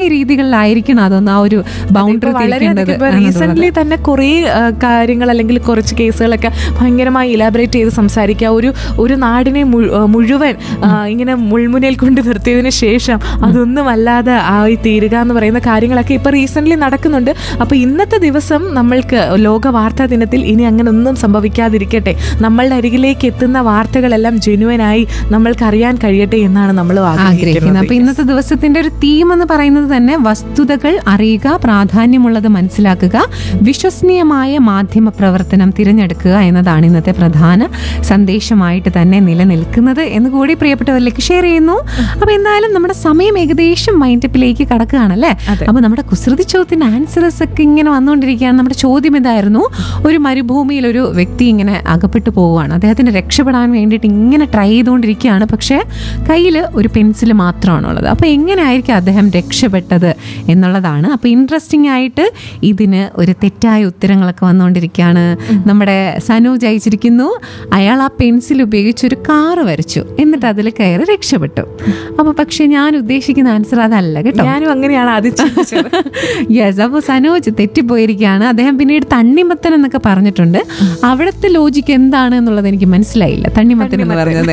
രീതികളിലായിരിക്കണം അതൊന്ന് ആ ഒരു ബൗണ്ടറി തിരിക്കേണ്ടത് എന്നുള്ളത്. റീസെന്റ് തന്നെ കുറേ ആ, കാര്യങ്ങൾ അല്ലെങ്കിൽ കുറച്ച് കേസുകളൊക്കെ ഭയങ്കരമായി ഇലാബറേറ്റ് ചെയ്ത് സംസാരിക്കുക ഒരു ഒരു നാടിനെ മുഴു- ആ, മുഴുവൻ ആ, ഇങ്ങനെ മുൾമുനയിൽ കൊണ്ട് നിർത്തിയതിന് ശേഷം അതൊന്നും അല്ലാതെ ആയി തീരുക എന്ന് പറയുന്ന കാര്യങ്ങളൊക്കെ ഇപ്പൊ റീസെന്റ് നടക്കുന്നുണ്ട് അപ്പൊ ഇന്നത്തെ ദിവസം നമ്മൾക്ക് ലോക വാർത്താ ദിനത്തിൽ ഇനി അങ്ങനെ ഒന്നും സംഭവിക്കാതിരിക്കട്ടെ നമ്മളുടെ അരികിലേക്ക് എത്തുന്ന വാർത്തകളെല്ലാം ജെനുവനായി നമ്മൾക്ക് അറിയാൻ കഴിയട്ടെ എന്നാണ് നമ്മൾ ആഗ്രഹിക്കുന്നത് അപ്പൊ ഇന്നത്തെ ദിവസത്തിന്റെ ഒരു തീം എന്ന് പറയുന്നത് തന്നെ വസ്തുതകൾ അറിയുക പ്രാധാന്യമുള്ളത് മനസ്സിലാക്കുക വിശ്വസനീയമായ മാധ്യമ പ്രവർത്തനം തിരഞ്ഞെടുക്കുക എന്നതാണ് ഇന്നത്തെ പ്രധാന സന്ദേശമായിട്ട് തന്നെ നിലനിൽക്കുന്നത് എന്ന് കൂടി പ്രിയപ്പെട്ടവരിലേക്ക് ഷെയർ ചെയ്യുന്നു അപ്പൊ എന്തായാലും നമ്മുടെ സമയം ഏകദേശം മൈൻഡപ്പിലേക്ക് കടക്കുകയാണല്ലേ അപ്പൊ നമ്മുടെ കുസൃതി ചോദ്യത്തിന്റെ ആൻസേഴ്സ് ഒക്കെ ഇങ്ങനെ വന്നുകൊണ്ടിരിക്കുകയാണ് നമ്മുടെ ചോദ്യം ഇതായിരുന്നു ഒരു മരുഭൂമിയിൽ ഒരു വ്യക്തി ഇങ്ങനെ അകപ്പെട്ടു പോവുകയാണ് അദ്ദേഹത്തിന് രക്ഷപ്പെടാൻ വേണ്ടിയിട്ട് ഇങ്ങനെ ട്രൈ ചെയ്തുകൊണ്ടിരിക്കുകയാണ് പക്ഷേ കയ്യിൽ ഒരു പെൻസിൽ മാത്രമാണുള്ളത് അപ്പോൾ എങ്ങനെയായിരിക്കും അദ്ദേഹം രക്ഷപ്പെട്ടത് എന്നുള്ളതാണ് അപ്പോൾ ഇൻട്രസ്റ്റിംഗ് ആയിട്ട് ഇതിന് ഒരു തെറ്റായ ഉത്തരങ്ങളൊക്കെ വന്നുകൊണ്ടിരിക്കുകയാണ് നമ്മുടെ സനൂജ് അയച്ചിരിക്കുന്നു അയാൾ ആ പെൻസിൽ ഉപയോഗിച്ച് ഒരു കാറ് വരച്ചു എന്നിട്ട് അതിൽ കയറി രക്ഷപ്പെട്ടു അപ്പോൾ പക്ഷേ ഞാൻ ഉദ്ദേശിക്കുന്ന ആൻസർ അതല്ല കേട്ടോ ഞാനും അങ്ങനെയാണ് ആദ്യം ചിന്തിച്ചത് യെസ് അപ്പോൾ സനോജ് തെറ്റിപ്പോയിരിക്കുകയാണ് അദ്ദേഹം പിന്നീട് തണ്ണിമത്തൻ എന്നൊക്കെ പറഞ്ഞിട്ടുണ്ട് അവിടുത്തെ ലോജിക്ക് എന്താണ് എന്നുള്ളത് എനിക്ക് മനസ്സിലായില്ല തണ്ണിമത്തൻ എന്ന് പറഞ്ഞത്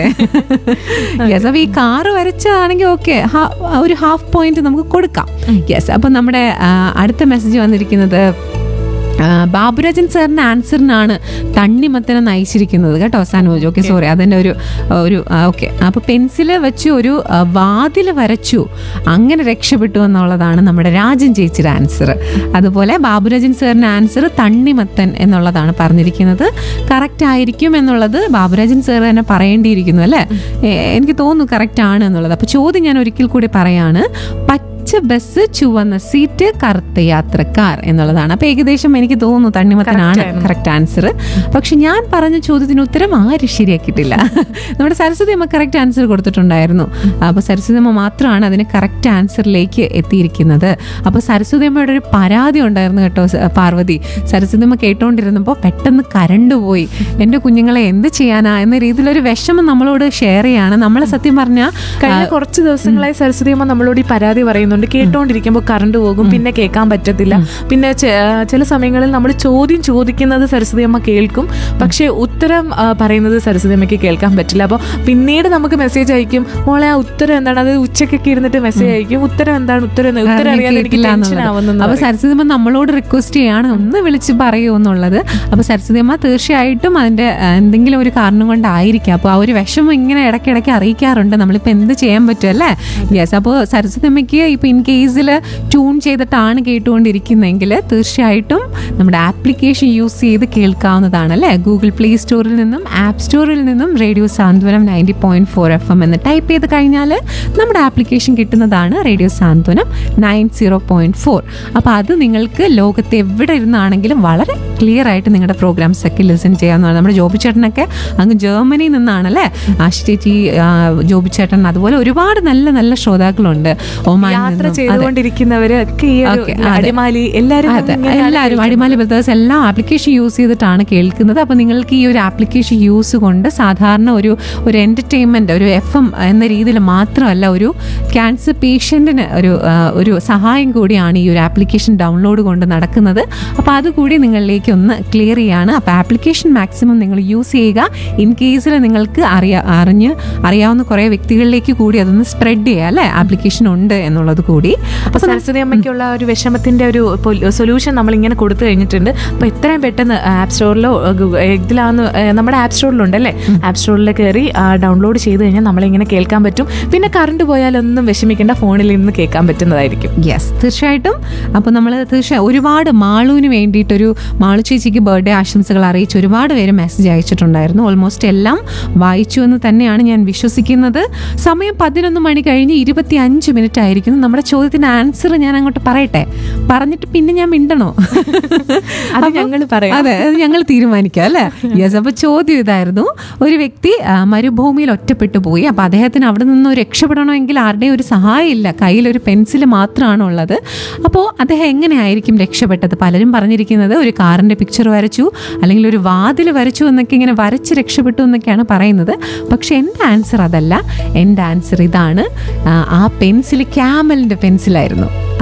യെസ് അപ്പോൾ ഈ കാറ് വരച്ചതാണെങ്കിൽ ഓക്കെ ഒരു ഹാഫ് പോയിന്റ് നമുക്ക് കൊടുക്കാം യെസ് അപ്പോൾ നമ്മുടെ ആ, അടുത്ത മെസ്സേജ് വന്നിരിക്കുന്നത് ആ, ബാബുരാജൻ സാറിന്റെ ആൻസറിനാണ് തണ്ണിമത്തനെ നയിച്ചിരിക്കുന്നത് കേട്ടോ സനോജ് ഓക്കെ സോറി അതിൻ്റെ ഒരു ഒരു ഓക്കെ അപ്പോൾ പെൻസിൽ വെച്ച് ഒരു ആ, വാതിൽ വരച്ചു അങ്ങനെ രക്ഷപ്പെട്ടു എന്നുള്ളതാണ് നമ്മുടെ രാജൻ ചേച്ചിയുടെ ആൻസർ അതുപോലെ ബാബുരാജൻ സാറിന്റെ ആൻസർ തണ്ണിമത്തൻ എന്നുള്ളതാണ് പറഞ്ഞിരിക്കുന്നത് കറക്റ്റ് ആയിരിക്കും എന്നുള്ളത് ബാബുരാജൻ സാർ തന്നെ പറയേണ്ടിയിരിക്കുന്നു അല്ലേ ഏ, എനിക്ക് തോന്നുന്നു കറക്റ്റ് ആണ് എന്നുള്ളത് അപ്പോൾ ചോദ്യം ഞാൻ ഒരിക്കൽ കൂടി പറയാണ് പച്ച ബസ് ചുവന്ന സീറ്റ് കറുത്ത യാത്രക്കാർ എന്നുള്ളതാണ് അപ്പൊ ഏകദേശം എനിക്ക് തോന്നുന്നു തണ്ണിമത്തനാണ് കറക്റ്റ് ആൻസർ പക്ഷെ ഞാൻ പറഞ്ഞ ചോദ്യത്തിന് ഉത്തരം ആരും ശരിയാക്കിയിട്ടില്ല നമ്മുടെ സരസ്വതി അമ്മ കറക്റ്റ് ആൻസർ കൊടുത്തിട്ടുണ്ടായിരുന്നു അപ്പൊ സരസ്വതി അമ്മ മാത്രമാണ് അതിന് കറക്റ്റ് ആൻസറിലേക്ക് എത്തിയിരിക്കുന്നത് അപ്പൊ സരസ്വതി അമ്മയുടെ ഒരു പരാതി ഉണ്ടായിരുന്നു കേട്ടോ സ- പാർവതി സരസ്വതി അമ്മ കേട്ടോണ്ടിരുന്നപ്പോൾ പെട്ടെന്ന് കരണ്ട് പോയി എൻ്റെ കുഞ്ഞുങ്ങളെ എന്ത് ചെയ്യാനാ എന്ന രീതിയിലൊരു വിഷമം നമ്മളോട് ഷെയർ ചെയ്യാണ് നമ്മൾ സത്യം പറഞ്ഞാൽ കഴിഞ്ഞ കുറച്ച് ദിവസങ്ങളായി സരസ്വതി അമ്മ നമ്മളോട് ഈ പരാതി പറയുന്നുണ്ട് കേട്ടോണ്ടിരിക്കുമ്പോൾ കറണ്ട് പോകും പിന്നെ കേൾക്കാൻ പറ്റത്തില്ല പിന്നെ ചെ- ആ, ചില സമയങ്ങളിൽ നമ്മൾ ചോദ്യം ചോദിക്കുന്നത് സരസ്വതി അമ്മ കേൾക്കും പക്ഷേ ഉത്തരം ആ, പറയുന്നത് സരസ്വതി അമ്മയ്ക്ക് കേൾക്കാൻ പറ്റില്ല അപ്പോൾ പിന്നീട് നമുക്ക് മെസ്സേജ് അയക്കും മോളെ ആ ഉത്തരം എന്താണ് അത് ഉച്ചക്കൊക്കെ ഇരുന്നിട്ട് മെസ്സേജ് അയക്കും ഉത്തരം എന്താണ് ഉത്തരം എന്ന് ഉത്തരം അറിയാൻ എനിക്ക് കേട്ടില്ല ടെൻഷൻ എന്നുള്ളത്. ആവുന്നു അപ്പൊ സരസ്വതിയമ്മ നമ്മളോട് റിക്വസ്റ്റ് ചെയ്യാണ് ഒന്ന് വിളിച്ച് പറയൂ എന്നുള്ളത് അപ്പൊ സരസ്വതിയമ്മ തീർച്ചയായിട്ടും അതിന്റെ ആ, എന്തെങ്കിലും ഒരു കാരണം കൊണ്ടായിരിക്കാം അപ്പോൾ ആ ഒരു വിഷമം ഇങ്ങനെ ഇടയ്ക്കിടയ്ക്ക് അറിയിക്കാറുണ്ട് നമ്മളിപ്പോൾ എന്ത് ചെയ്യാൻ പറ്റും അല്ലേ യെസ് അപ്പോൾ സരസ്വതിയമ്മയ്ക്ക് ഇപ്പൊ ഇൻ കേസിൽ ട്യൂൺ ചെയ്തിട്ടാണ് കേട്ടുകൊണ്ടിരിക്കുന്നതെങ്കിൽ തീർച്ചയായിട്ടും നമ്മുടെ ആപ്ലിക്കേഷൻ യൂസ് ചെയ്ത് കേൾക്കാവുന്നതാണ് അല്ലേ ഗൂഗിൾ പ്ലേ സ്റ്റോറിൽ നിന്നും ആപ്പ് സ്റ്റോറിൽ നിന്നും radio Santhwanam ninety point four F M എന്ന് ടൈപ്പ് ചെയ്ത് കഴിഞ്ഞാൽ നമ്മുടെ ആപ്ലിക്കേഷൻ കിട്ടുന്നതാണ് radio Santhwanam nine zero point four അപ്പോൾ അത് നിങ്ങൾക്ക് ലോകത്ത് എവിടെ ഇരുന്നാണെങ്കിലും വളരെ ക്ലിയർ ആയിട്ട് നിങ്ങളുടെ പ്രോഗ്രാംസ് ഒക്കെ ലിസൺ ചെയ്യാവുന്നതാണ് നമ്മുടെ ജോബി ചേട്ടനൊക്കെ അങ്ങ് ജർമ്മനിയിൽ നിന്നാണല്ലേ ആശി ചേച്ചി ആ, ജോബി ചേട്ടൻ അതുപോലെ ഒരുപാട് നല്ല നല്ല ശ്രോതാക്കളുണ്ട് ഒമാനിൽ യാത്ര നിന്നും. അതെ. ചെയ്തുകൊണ്ടിരിക്കുന്നവര് ഒക്കെ ഈ ഒരു Okay, അതെ. അടിമാലി എല്ലാവരും അതെ ഇങ്ങനെയാണ് എല്ലാവരും അടിമാലി ബ്രദേഴ്സ് എല്ലാം ആപ്ലിക്കേഷൻ യൂസ് ചെയ്തിട്ടാണ് കേൾക്കുന്നത് അപ്പോൾ നിങ്ങൾക്ക് ഈ ഒരു ആപ്ലിക്കേഷൻ യൂസ് കൊണ്ട് സാധാരണ ഒരു ഒരു എൻ്റർടൈൻമെൻറ്റ് ഒരു എഫ് എം എന്ന രീതിയിൽ മാത്രമല്ല ഒരു ക്യാൻസർ പേഷ്യൻറ്റിന് ഒരു ആ, ഒരു സഹായം കൂടിയാണ് ഈ ഒരു ആപ്ലിക്കേഷൻ ഡൗൺലോഡ് കൊണ്ട് നടക്കുന്നത് അപ്പോൾ അതുകൂടി നിങ്ങളിലേക്ക് ഒന്ന് ക്ലിയർ ചെയ്യാണ് അപ്പോൾ ആപ്ലിക്കേഷൻ മാക്സിമം നിങ്ങൾ യൂസ് ചെയ്യുക ഇൻ കേസിൽ നിങ്ങൾക്ക് അറിയാ അറിഞ്ഞ് അറിയാവുന്ന കുറേ വ്യക്തികളിലേക്ക് കൂടി അതൊന്ന് സ്പ്രെഡ് ചെയ്യുക അല്ലേ ആപ്ലിക്കേഷൻ ഉണ്ട് എന്നുള്ളത് കൂടി അപ്പൊ സരസ്വതി അമ്മയ്ക്കുള്ള ഒരു വിഷമത്തിന്റെ ഒരു സൊല്യൂഷൻ നമ്മൾ ഇങ്ങനെ കൊടുത്തു കഴിഞ്ഞിട്ടുണ്ട് അപ്പൊ എത്രയും പെട്ടെന്ന് ആപ്പ് സ്റ്റോറിലോ ഇതിലാന്ന് നമ്മുടെ ആപ്പ് സ്റ്റോറിലുണ്ട് അല്ലേ ആപ്പ് സ്റ്റോറിൽ കയറി ഡൗൺലോഡ് ചെയ്ത് കഴിഞ്ഞാൽ നമ്മളിങ്ങനെ കേൾക്കാൻ പറ്റും പിന്നെ കറണ്ട് പോയാലൊന്നും വിഷമിക്കേണ്ട ഫോണിൽ നിന്ന് കേൾക്കാൻ പറ്റുന്നതായിരിക്കും യെസ് തീർച്ചയായിട്ടും അപ്പോൾ നമ്മൾ തീർച്ചയായും ഒരുപാട് മാളുവിന് വേണ്ടിയിട്ടൊരു മാളു ചേച്ചിക്ക് ബർത്ത്ഡേ ആശംസകൾ അറിയിച്ച് ഒരുപാട് പേര് മെസ്സേജ് അയച്ചിട്ടുണ്ടായിരുന്നു ഓൾമോസ്റ്റ് എല്ലാം വായിച്ചു എന്ന് തന്നെയാണ് ഞാൻ വിശ്വസിക്കുന്നത് സമയം പതിനൊന്ന് മണി കഴിഞ്ഞ് ഇരുപത്തി അഞ്ച് മിനിറ്റ് ആയിരിക്കുന്നു നമ്മുടെ ചോദ്യത്തിന് ആൻസർ ഞാൻ അങ്ങോട്ട് പറയട്ടെ പറഞ്ഞിട്ട് പിന്നെ ഞാൻ മിണ്ടണോ അത് അപ്പൊ- ഞങ്ങൾ പറയാം. അതെ അത് ഞങ്ങൾ തീരുമാനിക്കാം അല്ലേ യെസ് അപ്പൊ ചോദ്യം ഇതായിരുന്നു ഒരു വ്യക്തി ആ, മരുഭൂമിയിൽ ഒറ്റപ്പെട്ടു പോയി അപ്പൊ അദ്ദേഹത്തിന് അവിടെ നിന്ന് രക്ഷപ്പെടണമെങ്കിൽ ആരുടെയും ഒരു സഹായം ഇല്ല കയ്യിൽ ഒരു പെൻസിൽ മാത്രമാണ് ഉള്ളത് അപ്പോൾ അദ്ദേഹം എങ്ങനെയായിരിക്കും രക്ഷപ്പെട്ടത് പലരും പറഞ്ഞിരിക്കുന്നത് ഒരു കാറിന്റെ പിക്ചർ വരച്ചു അല്ലെങ്കിൽ ഒരു വാതിൽ വരച്ചു എന്നൊക്കെ ഇങ്ങനെ വരച്ച് രക്ഷപ്പെട്ടു എന്നൊക്കെയാണ് പറയുന്നത് പക്ഷെ എൻ്റെ ആൻസർ അതല്ല എൻ്റെ ആൻസർ ഇതാണ് ആ, ആ പെൻസിൽ ക്യാമലിൻ്റെ പെൻസിലായിരുന്നു